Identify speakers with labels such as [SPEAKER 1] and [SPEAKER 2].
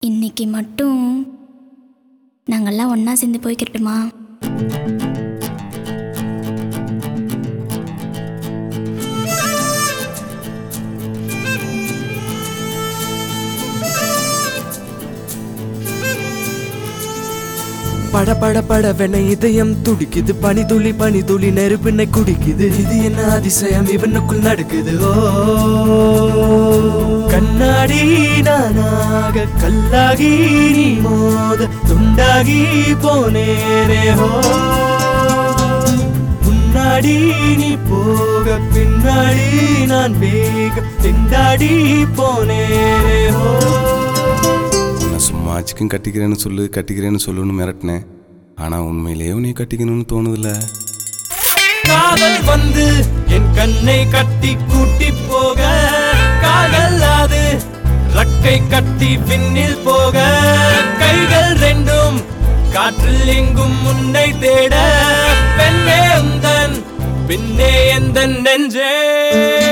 [SPEAKER 1] இன்னைக்கு மட்டும் நாங்கெல்லாம் ஒன்றா சேர்ந்து போய்க்கிட்டுமா
[SPEAKER 2] பட பட படவென இதயம் துடிக்குது பனி துளி பனி துளி நெருப்பினை குடிக்குது இது என்ன அதிசயம் இவனுக்குள் நடக்குது ஓ கண்ணாடி நானாக கல்லாகி நீ மோத துண்டாகி போனேனே ஹோ முன்னாடி நீ போக பின்னாடி நான் வேக திண்டாடி போனேனே ஹோ
[SPEAKER 3] நான் சும்மா சிக்கன் கட்டிக்கிறேன்னு சொல்லு கட்டிக்கிறேன்னு சொல்லுன்னு மிரட்டினேன் ஆனால் உண்மையிலேயே நீ கட்டிக்கணும்னு தோணுதில்ல
[SPEAKER 2] காதல் வந்து என் கண்ணை கட்டி கூட்டி போக காகல்லாது ரக்கை கட்டி விண்ணில் போக கைகள் ரெண்டும் காற்றில் எங்கும் முன்னை தேட பெண்ணே உந்தன் பின்னே எந்த நெஞ்சே